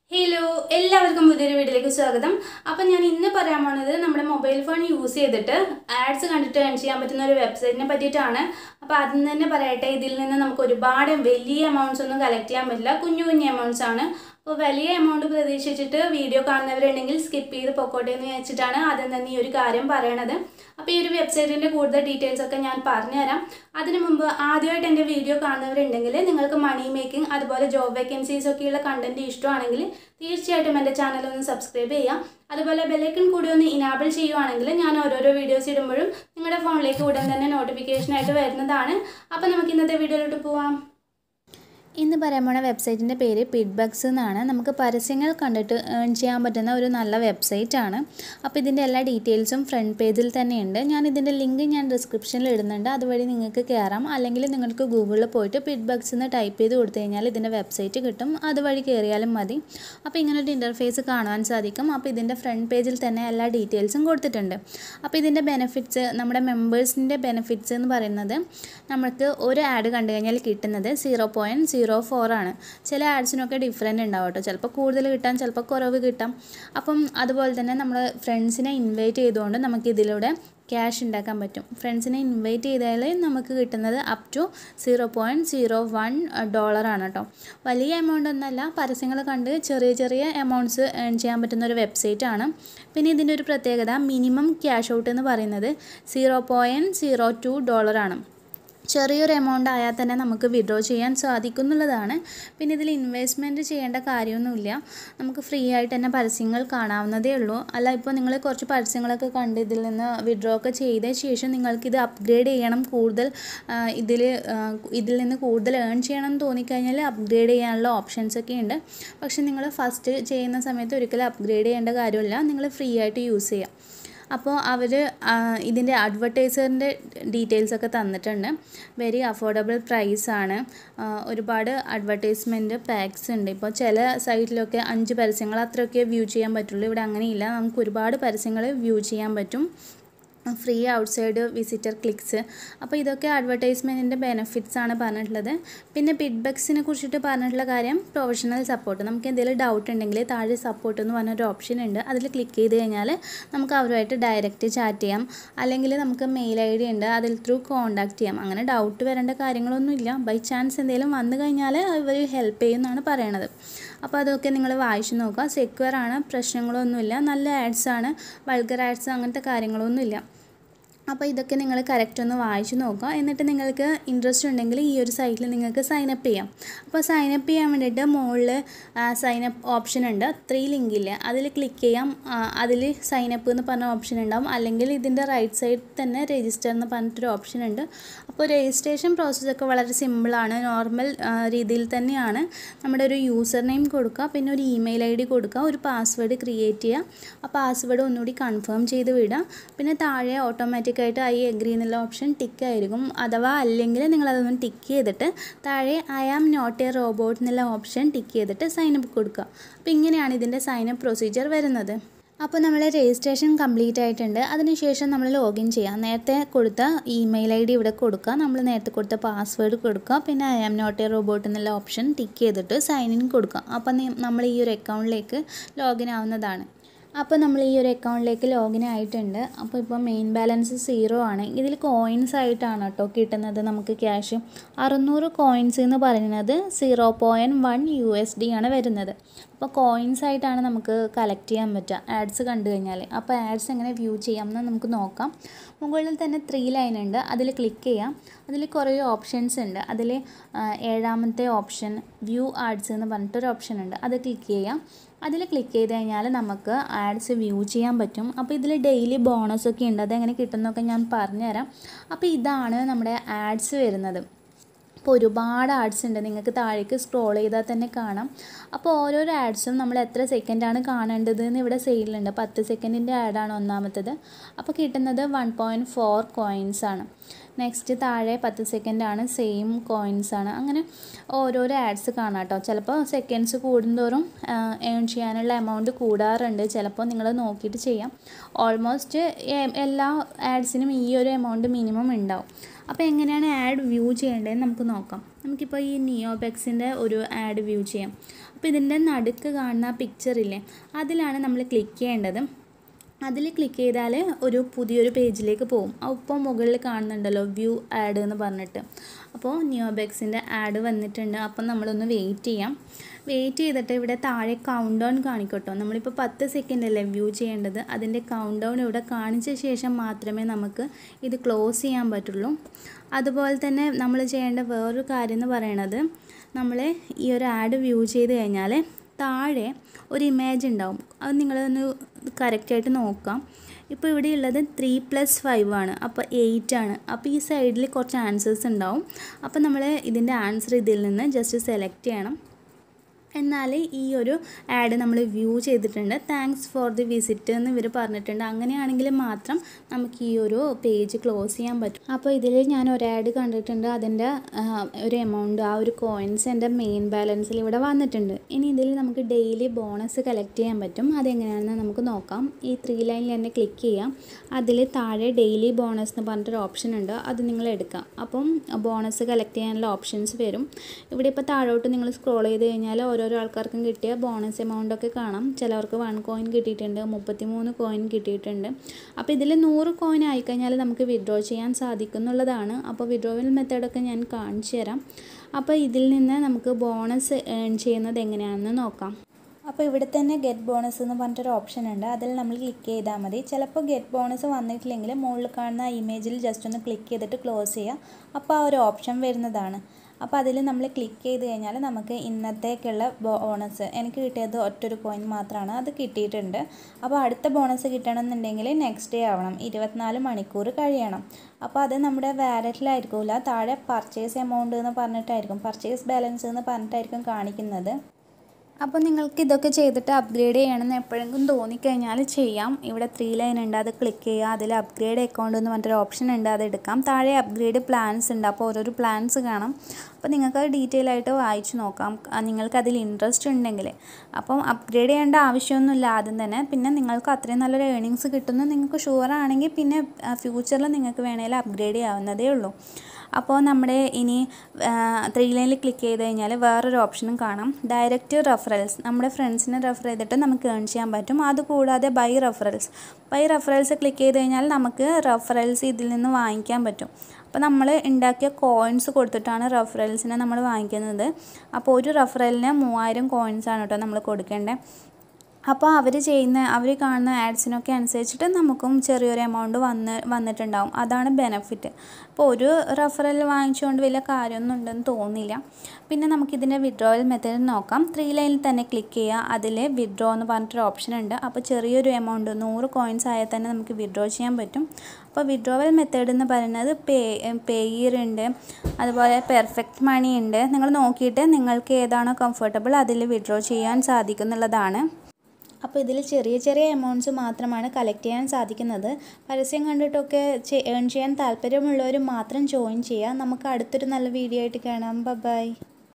hello എല്ലാവർക്കും പുതിയൊരു വീഡിയോയിലേക്ക് സ്വാഗതം അപ്പം ഞാൻ ഇന്ന് പറയാൻ പോണത് നമ്മുടെ മൊബൈൽ ഫോൺ യൂസ് ചെയ്തിട്ട് ആഡ്സ് കണ്ടിട്ട് ഏൺ ചെയ്യാൻ പറ്റുന്ന ഒരു വെബ്സൈറ്റിനെ പറ്റിയിട്ടാണ് അപ്പോൾ അതിൽ തന്നെ പറയട്ടെ ഇതിൽ നിന്ന് നമുക്ക് ഒരുപാട് വലിയ എമൗണ്ട്സ് ഒന്നും കളക്ട് ചെയ്യാൻ പറ്റില്ല കുഞ്ഞു കുഞ്ഞു എമൗണ്ട്സ് ആണ് അപ്പോൾ വലിയ എമൗണ്ട് പ്രതീക്ഷിച്ചിട്ട് വീഡിയോ കാണുന്നവരുണ്ടെങ്കിൽ സ്കിപ്പ് ചെയ്ത് പൊക്കോട്ടെ എന്ന് വെച്ചിട്ടാണ് ആദ്യം തന്നെ ഈ ഒരു കാര്യം പറയണത് അപ്പോൾ ഈ ഒരു വെബ്സൈറ്റിൻ്റെ കൂടുതൽ ഡീറ്റെയിൽസ് ഒക്കെ ഞാൻ പറഞ്ഞുതരാം അതിനു മുമ്പ് ആദ്യമായിട്ട് എൻ്റെ വീഡിയോ കാണുന്നവരുണ്ടെങ്കിൽ നിങ്ങൾക്ക് മണി മേക്കിംഗ് അതുപോലെ ജോബ് വേക്കൻസീസ് ഒക്കെയുള്ള കണ്ടന്റ് ഇഷ്ടമാണെങ്കിൽ തീർച്ചയായിട്ടും എൻ്റെ ചാനൽ ഒന്ന് സബ്സ്ക്രൈബ് ചെയ്യാം അതുപോലെ ബെല്ലൈക്കൺ കൂടി ഒന്ന് ഇനാബിൾ ചെയ്യുവാണെങ്കിൽ ഞാൻ ഓരോരോ വീഡിയോസ് ഇടുമ്പോഴും നിങ്ങളുടെ ഫോണിലേക്ക് ഉടൻ തന്നെ നോട്ടിഫിക്കേഷൻ ആയിട്ട് വരുന്നതാണ് അപ്പോൾ നമുക്ക് ഇന്നത്തെ വീഡിയോയിലോട്ട് പോവാം ഇന്ന് പറയാൻ പോണ വെബ്സൈറ്റിൻ്റെ പേര് പിഡ്ബക്സ് എന്നാണ് നമുക്ക് പരസ്യങ്ങൾ കണ്ടിട്ട് ഏൺ ചെയ്യാൻ പറ്റുന്ന ഒരു നല്ല വെബ്സൈറ്റ് ആണ് അപ്പോൾ ഇതിൻ്റെ എല്ലാ ഡീറ്റെയിൽസും ഫ്രണ്ട് പേജിൽ തന്നെയുണ്ട് ഞാൻ ഇതിൻ്റെ ലിങ്ക് ഞാൻ ഡിസ്ക്രിപ്ഷനിൽ ഇടുന്നുണ്ട് അതുവഴി നിങ്ങൾക്ക് കയറാം അല്ലെങ്കിൽ നിങ്ങൾക്ക് ഗൂഗിളിൽ പോയിട്ട് പിഡ്ബക്സ് എന്ന് ടൈപ്പ് ചെയ്ത് കൊടുത്തു കഴിഞ്ഞാൽ ഇതിൻ്റെ വെബ്സൈറ്റ് കിട്ടും അതുവഴി കയറിയാലും മതി അപ്പോൾ ഇങ്ങനൊരു ഇൻ്റർഫേസ് കാണുവാൻ സാധിക്കും അപ്പോൾ ഇതിൻ്റെ ഫ്രണ്ട് പേജിൽ തന്നെ എല്ലാ ഡീറ്റെയിൽസും കൊടുത്തിട്ടുണ്ട് അപ്പോൾ ഇതിൻ്റെ ബെനിഫിറ്റ്സ് നമ്മുടെ മെമ്പേഴ്സിൻ്റെ ബെനിഫിറ്റ്സ് എന്ന് പറയുന്നത് നമുക്ക് ഒരു ആഡ് കണ്ടു കഴിഞ്ഞാൽ കിട്ടുന്നത് സീറോ പോയിൻറ്റ് സീറോ ഫോർ ആണ് ചില ആഡ്സിനൊക്കെ ഡിഫറെൻ്റ് ഉണ്ടാവും കേട്ടോ ചിലപ്പോൾ കൂടുതൽ കിട്ടാം ചിലപ്പോൾ കുറവ് കിട്ടാം അപ്പം അതുപോലെ തന്നെ നമ്മൾ ഫ്രണ്ട്സിനെ ഇൻവൈറ്റ് ചെയ്തുകൊണ്ട് നമുക്ക് ഇതിലൂടെ ക്യാഷ് ഉണ്ടാക്കാൻ പറ്റും ഫ്രണ്ട്സിനെ ഇൻവൈറ്റ് ചെയ്താൽ നമുക്ക് കിട്ടുന്നത് up to zero point zero one ഡോളറാണ് കേട്ടോ വലിയ എമൗണ്ട് ഒന്നല്ല പരസ്യങ്ങൾ കണ്ട് ചെറിയ ചെറിയ എമൗണ്ട്സ് ഏൺ ചെയ്യാൻ പറ്റുന്ന ഒരു വെബ്സൈറ്റ് ആണ് പിന്നെ ഇതിൻ്റെ ഒരു പ്രത്യേകത മിനിമം ക്യാഷ് ഔട്ട് എന്ന് പറയുന്നത് സീറോ പോയിൻറ്റ് സീറോ ടു ഡോളറാണ് ചെറിയൊരു എമൗണ്ട് ആയാൽ തന്നെ നമുക്ക് വിഡ്രോ ചെയ്യാൻ സാധിക്കുന്നുള്ളതാണ് പിന്നെ ഇതിൽ ഇൻവെസ്റ്റ്മെൻറ്റ് ചെയ്യേണ്ട കാര്യമൊന്നുമില്ല നമുക്ക് ഫ്രീ ആയിട്ട് തന്നെ പരസ്യങ്ങൾ കാണാവുന്നതേ ഉള്ളൂ അല്ല ഇപ്പോൾ നിങ്ങൾ കുറച്ച് പരസ്യങ്ങളൊക്കെ കണ്ട് ഇതിൽ നിന്ന് വിഡ്രോ ഒക്കെ ചെയ്ത ശേഷം നിങ്ങൾക്കിത് അപ്ഗ്രേഡ് ചെയ്യണം കൂടുതൽ ഇതിൽ ഇതിൽ നിന്ന് കൂടുതൽ ഏൺ ചെയ്യണം എന്ന് തോന്നിക്കഴിഞ്ഞാൽ അപ്ഗ്രേഡ് ചെയ്യാനുള്ള ഓപ്ഷൻസ് ഒക്കെ ഉണ്ട് പക്ഷേ നിങ്ങൾ ഫസ്റ്റ് ചെയ്യുന്ന സമയത്ത് ഒരിക്കലും അപ്ഗ്രേഡ് ചെയ്യേണ്ട കാര്യമില്ല നിങ്ങൾ ഫ്രീ ആയിട്ട് യൂസ് ചെയ്യാം അപ്പോൾ അവർ ഇതിൻ്റെ അഡ്വർടൈസറിൻ്റെ ഡീറ്റെയിൽസ് ഒക്കെ തന്നിട്ടുണ്ട് വെരി അഫോർഡബിൾ പ്രൈസാണ് ഒരുപാട് അഡ്വർടൈസ്മെൻറ്റ് പാക്സ് ഉണ്ട് ഇപ്പോൾ ചില സൈറ്റിലൊക്കെ അഞ്ച് പരസ്യങ്ങൾ അത്രയൊക്കെ വ്യൂ ചെയ്യാൻ പറ്റുള്ളൂ ഇവിടെ അങ്ങനെയില്ല നമുക്ക് ഒരുപാട് പരസ്യങ്ങൾ വ്യൂ ചെയ്യാൻ പറ്റും ഫ്രീ ഔട്ട്സൈഡ് വിസിറ്റർ ക്ലിക്സ് അപ്പോൾ ഇതൊക്കെ അഡ്വർടൈസ്മെൻറ്റിൻ്റെ ബെനിഫിറ്റ്സ് ആണ് പറഞ്ഞിട്ടുള്ളത് പിന്നെ പിഡ്ബക്സിനെ കുറിച്ചിട്ട് പറഞ്ഞിട്ടുള്ള കാര്യം പ്രൊഫഷണൽ സപ്പോർട്ട് നമുക്ക് എന്തെങ്കിലും ഡൗട്ട് ഉണ്ടെങ്കിൽ താഴെ സപ്പോർട്ട് എന്ന് പറഞ്ഞൊരു ഓപ്ഷൻ ഉണ്ട് അതിൽ ക്ലിക്ക് ചെയ്ത് കഴിഞ്ഞാൽ നമുക്ക് അവരുമായിട്ട് ഡയറക്റ്റ് ചാറ്റ് ചെയ്യാം അല്ലെങ്കിൽ നമുക്ക് മെയിൽ ഐ ഡി ഉണ്ട് അതിൽ ത്രൂ കോൺടാക്ട് ചെയ്യാം അങ്ങനെ ഡൗട്ട് വരേണ്ട കാര്യങ്ങളൊന്നുമില്ല ബൈ ചാൻസ് എന്തെങ്കിലും വന്നു കഴിഞ്ഞാൽ അവർ ഹെൽപ്പ് ചെയ്യുമെന്നാണ് പറയണത് അപ്പോൾ അതൊക്കെ നിങ്ങൾ വായിച്ചു നോക്കുക സെക്യൂർ ആണ് പ്രശ്നങ്ങളൊന്നുമില്ല നല്ല ആഡ്സ് ആണ് വൾഗർ ആഡ്സ് അങ്ങനത്തെ കാര്യങ്ങളൊന്നുമില്ല അപ്പോൾ ഇതൊക്കെ നിങ്ങൾ കറക്റ്റ് ഒന്ന് വായിച്ചു നോക്കുക എന്നിട്ട് നിങ്ങൾക്ക് ഇൻട്രസ്റ്റ് ഉണ്ടെങ്കിൽ ഈ ഒരു സൈറ്റിൽ നിങ്ങൾക്ക് സൈൻ അപ്പ് ചെയ്യാം അപ്പോൾ സൈൻ അപ്പ് ചെയ്യാൻ വേണ്ടിയിട്ട് മുകളിൽ സൈൻ അപ്പ് ഓപ്ഷൻ ഉണ്ട് ത്രീ ലിങ്കില്ലേ അതിൽ ക്ലിക്ക് ചെയ്യാം അതിൽ സൈൻ അപ്പ് എന്ന് പറഞ്ഞ ഓപ്ഷൻ ഉണ്ടാവും അല്ലെങ്കിൽ ഇതിൻ്റെ റൈറ്റ് സൈഡിൽ തന്നെ രജിസ്റ്റർ എന്ന് പറഞ്ഞിട്ടൊരു ഓപ്ഷൻ ഉണ്ട് അപ്പോൾ രജിസ്ട്രേഷൻ പ്രോസസ്സൊക്കെ വളരെ സിമ്പിളാണ് നോർമൽ രീതിയിൽ തന്നെയാണ് നമ്മുടെ ഒരു യൂസർ നെയിം കൊടുക്കുക പിന്നെ ഒരു ഇമെയിൽ ഐ ഡി കൊടുക്കുക ഒരു പാസ്വേഡ് ക്രിയേറ്റ് ചെയ്യുക ആ പാസ്വേഡ് ഒന്നുകൂടി കൺഫേം ചെയ്ത് വിടുക പിന്നെ താഴെ ഓട്ടോമാറ്റിക് ആയിട്ട് ഐ എഗ്രി എന്നുള്ള ഓപ്ഷൻ ടിക്ക് ആയിരിക്കും അഥവാ അല്ലെങ്കിൽ നിങ്ങൾ അതൊന്ന് ടിക്ക് ചെയ്തിട്ട് താഴെ I am not a robot എന്നുള്ള ഓപ്ഷൻ ടിക്ക് ചെയ്തിട്ട് സൈൻ അപ്പ് കൊടുക്കുക അപ്പോൾ ഇങ്ങനെയാണ് ഇതിൻ്റെ സൈൻ അപ്പ് പ്രൊസീജിയർ വരുന്നത് അപ്പോൾ നമ്മൾ രജിസ്ട്രേഷൻ കംപ്ലീറ്റ് ആയിട്ടുണ്ട് അതിനുശേഷം നമ്മൾ ലോഗിൻ ചെയ്യാം നേരത്തെ കൊടുത്ത ഇമെയിൽ ഐ ഡി ഇവിടെ കൊടുക്കുക നമ്മൾ നേരത്തെ കൊടുത്ത പാസ്വേഡ് കൊടുക്കുക പിന്നെ I am not a robot എന്നുള്ള ഓപ്ഷൻ ടിക്ക് ചെയ്തിട്ട് സൈൻ ഇൻ കൊടുക്കുക അപ്പോൾ നമ്മൾ ഈ ഒരു അക്കൗണ്ടിലേക്ക് ലോഗിൻ ആവുന്നതാണ് അപ്പോൾ നമ്മൾ ഈ ഒരു അക്കൗണ്ടിലേക്ക് ലോഗിൻ ആയിട്ടുണ്ട് അപ്പോൾ ഇപ്പോൾ മെയിൻ ബാലൻസ് സീറോ ആണ് ഇതിൽ കോയിൻസ് ആയിട്ടാണ് കേട്ടോ കിട്ടുന്നത് നമുക്ക് ക്യാഷ് അറുന്നൂറ് കോയിൻസ് എന്ന് പറയുന്നത് സീറോ പോയിൻറ്റ് വൺ യു എസ് ഡി ആണ് വരുന്നത് അപ്പോൾ കോയിൻസ് ആയിട്ടാണ് നമുക്ക് കളക്ട് ചെയ്യാൻ പറ്റുക ആഡ്സ് കണ്ടു കഴിഞ്ഞാൽ അപ്പോൾ ആഡ്സ് എങ്ങനെ വ്യൂ ചെയ്യാം എന്ന് നമുക്ക് നോക്കാം മുകളിൽ തന്നെ ത്രീ ലൈൻ ഉണ്ട് അതിൽ ക്ലിക്ക് ചെയ്യാം അതിൽ കുറേ ഓപ്ഷൻസ് ഉണ്ട് അതിൽ ഏഴാമത്തെ ഓപ്ഷൻ വ്യൂ ആഡ്സ് എന്ന് പറഞ്ഞിട്ടൊരു ഓപ്ഷൻ ഉണ്ട് അത് ക്ലിക്ക് ചെയ്യാം അതിൽ ക്ലിക്ക് ചെയ്ത് കഴിഞ്ഞാൽ നമുക്ക് ആഡ്സ് വ്യൂ ചെയ്യാൻ പറ്റും അപ്പോൾ ഇതിൽ ഡെയിലി ബോണസ് ഒക്കെ ഉണ്ട് അതെങ്ങനെ കിട്ടുന്നതൊക്കെ ഞാൻ പറഞ്ഞുതരാം അപ്പോൾ ഇതാണ് നമ്മുടെ ആഡ്സ് വരുന്നത് അപ്പോൾ ഒരുപാട് ആഡ്സ് ഉണ്ട് നിങ്ങൾക്ക് താഴേക്ക് സ്ക്രോൾ ചെയ്താൽ തന്നെ കാണാം അപ്പോൾ ഓരോരോ ആഡ്സും നമ്മൾ എത്ര സെക്കൻഡാണ് കാണേണ്ടത് എന്ന് ഇവിടെ സെയിലുണ്ട് പത്ത് സെക്കൻഡിൻ്റെ ആഡാണ് ഒന്നാമത്തത് അപ്പോൾ കിട്ടുന്നത് വൺ പോയിൻറ്റ് ഫോർ കോയിൻസ് ആണ് നെക്സ്റ്റ് താഴെ പത്ത് സെക്കൻഡാണ് സെയിം കോയിൻസ് ആണ് അങ്ങനെ ഓരോരോ ആഡ്സ് കാണാം കേട്ടോ ചിലപ്പോൾ സെക്കൻഡ്സ് കൂടുന്തോറും ഏൺ ചെയ്യാനുള്ള എമൗണ്ട് കൂടാറുണ്ട് ചിലപ്പോൾ നിങ്ങൾ നോക്കിയിട്ട് ചെയ്യാം ഓൾമോസ്റ്റ് എല്ലാ ആഡ്സിനും ഈ ഒരു എമൗണ്ട് മിനിമം ഉണ്ടാവും അപ്പോൾ എങ്ങനെയാണ് ആഡ് വ്യൂ ചെയ്യേണ്ടതെന്ന് നമുക്ക് നോക്കാം നമുക്കിപ്പോൾ ഈ നിയോബെക്സിൻ്റെ ഒരു ആഡ് വ്യൂ ചെയ്യാം അപ്പോൾ ഇതിൻ്റെ നടുക്ക് കാണുന്ന പിക്ചറില്ലേ അതിലാണ് നമ്മൾ ക്ലിക്ക് ചെയ്യേണ്ടത് അതിൽ ക്ലിക്ക് ചെയ്താൽ ഒരു പുതിയൊരു പേജിലേക്ക് പോകും അപ്പോൾ മുകളിൽ കാണുന്നുണ്ടല്ലോ വ്യൂ ആഡ് എന്ന് പറഞ്ഞിട്ട് അപ്പോൾ ന്യൂബെക്സിൻ്റെ ആഡ് വന്നിട്ടുണ്ട് അപ്പം നമ്മളൊന്ന് വെയിറ്റ് ചെയ്യാം വെയിറ്റ് ചെയ്തിട്ട് ഇവിടെ താഴെ കൗണ്ട് ഡൗൺ കാണിക്കട്ടോ നമ്മളിപ്പോൾ പത്ത് സെക്കൻഡ് അല്ലേ വ്യൂ ചെയ്യേണ്ടത് അതിൻ്റെ കൗണ്ട് ഡൗൺ ഇവിടെ കാണിച്ച ശേഷം മാത്രമേ നമുക്ക് ഇത് ക്ലോസ് ചെയ്യാൻ പറ്റുള്ളൂ അതുപോലെ തന്നെ നമ്മൾ ചെയ്യേണ്ട വേറൊരു കാര്യം എന്ന് പറയണത് നമ്മൾ ഈ ഒരു ആഡ് വ്യൂ ചെയ്ത് കഴിഞ്ഞാൽ താഴെ ഒരു ഇമേജ് ഉണ്ടാവും അത് നിങ്ങളൊന്ന് കറക്റ്റായിട്ട് നോക്കാം ഇപ്പോൾ ഇവിടെ ഉള്ളത് ത്രീ പ്ലസ് ഫൈവ് ആണ് അപ്പോൾ എയ്റ്റ് ആണ് അപ്പോൾ ഈ സൈഡിൽ കുറച്ച് ആൻസേഴ്സ് ഉണ്ടാവും അപ്പോൾ നമ്മൾ ഇതിൻ്റെ ആൻസർ ഇതിൽ നിന്ന് ജസ്റ്റ് സെലക്ട് ചെയ്യണം എന്നാൽ ഈ ഒരു ആഡ് നമ്മൾ വ്യൂ ചെയ്തിട്ടുണ്ട് താങ്ക്സ് ഫോർ ദി വിസിറ്റ് എന്ന് ഇവർ പറഞ്ഞിട്ടുണ്ട് അങ്ങനെയാണെങ്കിൽ മാത്രം നമുക്ക് ഈ ഒരു പേജ് ക്ലോസ് ചെയ്യാൻ പറ്റും അപ്പോൾ ഇതിൽ ഞാൻ ഒരു ആഡ് കണ്ടിട്ടുണ്ട് അതിൻ്റെ ആ, ഒരു എമൗണ്ട് ആ ഒരു കോയിൻസ് എൻ്റെ മെയിൻ ബാലൻസിൽ ഇവിടെ വന്നിട്ടുണ്ട് ഇനി ഇതിൽ നമുക്ക് ഡെയിലി ബോണസ് കളക്ട് ചെയ്യാൻ പറ്റും അതെങ്ങനെയാണെന്ന് നമുക്ക് നോക്കാം ഈ ത്രീ ലൈനിൽ തന്നെ ക്ലിക്ക് ചെയ്യാം അതിൽ താഴെ ഡെയിലി ബോണസ് എന്ന് പറഞ്ഞിട്ടൊരു ഓപ്ഷൻ ഉണ്ട് അത് നിങ്ങൾ എടുക്കാം അപ്പം ബോണസ് കളക്ട് ചെയ്യാനുള്ള ഓപ്ഷൻസ് വരും ഇവിടെ ഇപ്പോൾ താഴോട്ട് നിങ്ങൾ സ്ക്രോൾ ചെയ്ത് കഴിഞ്ഞാൽ ഓരോരോ ആൾക്കാർക്കും കിട്ടിയ ബോണസ് എമൗണ്ട് ഒക്കെ കാണാം ചിലവർക്ക് വൺ കോയിൻ കിട്ടിയിട്ടുണ്ട് മുപ്പത്തിമൂന്ന് കോയിൻ കിട്ടിയിട്ടുണ്ട് അപ്പോൾ ഇതിൽ നൂറ് കോയിൻ ആയിക്കഴിഞ്ഞാൽ നമുക്ക് വിഡ്രോ ചെയ്യാൻ സാധിക്കുന്നുള്ളതാണ് അപ്പോൾ വിഡ്രോവൽ മെത്തേഡൊക്കെ ഞാൻ കാണിച്ചു തരാം അപ്പോൾ ഇതിൽ നിന്ന് നമുക്ക് ബോണസ് ഏൺ ചെയ്യുന്നത് എങ്ങനെയാണെന്ന് നോക്കാം അപ്പോൾ ഇവിടെ തന്നെ ഗെറ്റ് ബോണസ് എന്ന് പറഞ്ഞിട്ടൊരു ഓപ്ഷൻ ഉണ്ട് അതിൽ നമ്മൾ ക്ലിക്ക് ചെയ്താൽ മതി ചിലപ്പോൾ ഗെറ്റ് ബോണസ് വന്നിട്ടില്ലെങ്കിൽ മുകളിൽ കാണുന്ന ഇമേജിൽ ജസ്റ്റ് ഒന്ന് ക്ലിക്ക് ചെയ്തിട്ട് ക്ലോസ് ചെയ്യുക അപ്പോൾ ആ ഒരു ഓപ്ഷൻ വരുന്നതാണ് അപ്പോൾ അതിൽ നമ്മൾ ക്ലിക്ക് ചെയ്ത് കഴിഞ്ഞാൽ നമുക്ക് ഇന്നത്തേക്കുള്ള ബോണസ് എനിക്ക് കിട്ടിയത് ഒറ്റൊരു കോയിൻ മാത്രമാണ് അത് കിട്ടിയിട്ടുണ്ട് അപ്പോൾ അടുത്ത ബോണസ് കിട്ടണമെന്നുണ്ടെങ്കിൽ നെക്സ്റ്റ് ഡേ ആവണം ഇരുപത്തിനാല് മണിക്കൂർ കഴിയണം അപ്പോൾ അത് നമ്മുടെ വാലറ്റിലായിരിക്കില്ല താഴെ പർച്ചേസ് എമൗണ്ട് എന്ന് പറഞ്ഞിട്ടായിരിക്കും പർച്ചേസ് ബാലൻസ് എന്ന് പറഞ്ഞിട്ടായിരിക്കും കാണിക്കുന്നത് അപ്പോൾ നിങ്ങൾക്ക് ഇതൊക്കെ ചെയ്തിട്ട് അപ്ഗ്രേഡ് ചെയ്യണമെന്ന് എപ്പോഴെങ്കിലും തോന്നിക്കഴിഞ്ഞാൽ ചെയ്യാം ഇവിടെ ത്രീ ലൈൻ ഉണ്ട് അത് ക്ലിക്ക് ചെയ്യുക അതിൽ അപ്ഗ്രേഡ് അക്കൗണ്ട് എന്ന് പറഞ്ഞിട്ടൊരു ഓപ്ഷൻ ഉണ്ട് അത് എടുക്കാം താഴെ അപ്ഗ്രേഡ് പ്ലാൻസ് ഉണ്ട് അപ്പോൾ ഓരോരോ പ്ലാൻസ് കാണാം അപ്പോൾ നിങ്ങൾക്ക് അത് ഡീറ്റെയിൽ ആയിട്ട് വായിച്ച് നോക്കാം ആ, നിങ്ങൾക്ക് അതിൽ ഇൻട്രസ്റ്റ് ഉണ്ടെങ്കിൽ അപ്പം അപ്ഗ്രേഡ് ചെയ്യേണ്ട ആവശ്യമൊന്നുമില്ല ആദ്യം തന്നെ പിന്നെ നിങ്ങൾക്ക് അത്രയും നല്ലൊരു ഏണിങ്സ് കിട്ടുന്നു നിങ്ങൾക്ക് ഷുവർ ആണെങ്കിൽ പിന്നെ ഫ്യൂച്ചറിൽ നിങ്ങൾക്ക് വേണമെങ്കിൽ അപ്ഗ്രേഡ് ചെയ്യാവുന്നതേ ഉള്ളൂ അപ്പോൾ നമ്മുടെ ഇനി ത്രീ ലൈനിൽ ക്ലിക്ക് ചെയ്ത് കഴിഞ്ഞാൽ വേറൊരു ഓപ്ഷനും കാണാം ഡയറക്റ്റ് റെഫറൽസ് നമ്മുടെ ഫ്രണ്ട്സിനെ റെഫർ ചെയ്തിട്ട് നമുക്ക് ഏൺ ചെയ്യാൻ പറ്റും അതുകൂടാതെ by referrals by referrals click ചെയ്ത് കഴിഞ്ഞാൽ നമുക്ക് റെഫറൽസ് ഇതിൽ നിന്ന് വാങ്ങിക്കാൻ പറ്റും അപ്പോൾ നമ്മൾ ഉണ്ടാക്കിയ കോയിൻസ് കൊടുത്തിട്ടാണ് റെഫറൽസിനെ നമ്മൾ വാങ്ങിക്കുന്നത് അപ്പോൾ ഒരു റെഫറലിന് മൂവായിരം കോയിൻസാണ് കേട്ടോ നമ്മൾ കൊടുക്കേണ്ടത് അപ്പോൾ അവർ ചെയ്യുന്ന അവർ കാണുന്ന ആഡ്സിനൊക്കെ അനുസരിച്ചിട്ട് നമുക്കും ചെറിയൊരു എമൗണ്ട് വന്ന് വന്നിട്ടുണ്ടാവും അതാണ് ബെനഫിറ്റ് അപ്പോൾ ഒരു റെഫറൽ വാങ്ങിച്ചുകൊണ്ട് വലിയ കാര്യമൊന്നും ഉണ്ടെന്ന് തോന്നില്ല പിന്നെ നമുക്കിതിൻ്റെ വിഡ്രോവൽ മെത്തേഡ് നോക്കാം ത്രീ ലൈനിൽ തന്നെ ക്ലിക്ക് ചെയ്യുക അതിൽ വിഡ്രോ എന്ന് പറഞ്ഞിട്ടൊരു ഓപ്ഷൻ ഉണ്ട് അപ്പോൾ ചെറിയൊരു എമൗണ്ട് നൂറ് കോയിൻസ് ആയാൽ തന്നെ നമുക്ക് വിഡ്രോ ചെയ്യാൻ പറ്റും അപ്പോൾ വിഡ്രോവൽ മെത്തേഡ് എന്ന് പറയുന്നത് പേ പേയർ ഉണ്ട് അതുപോലെ പെർഫെക്റ്റ് മണി ഉണ്ട് നിങ്ങൾ നോക്കിയിട്ട് നിങ്ങൾക്ക് ഏതാണോ കംഫർട്ടബിൾ അതിൽ വിഡ്രോ ചെയ്യാൻ സാധിക്കുന്നുള്ളതാണ് അപ്പോൾ ഇതിൽ ചെറിയ ചെറിയ എമൗണ്ട്സ് മാത്രമാണ് കളക്ട് ചെയ്യാൻ സാധിക്കുന്നത് പരസ്യം കണ്ടിട്ടൊക്കെ ഏൺ ചെയ്യാൻ താല്പര്യമുള്ളവർ മാത്രം ജോയിൻ ചെയ്യുക നമുക്ക് അടുത്തൊരു നല്ല വീഡിയോ ആയിട്ട് കാണാം ബൈ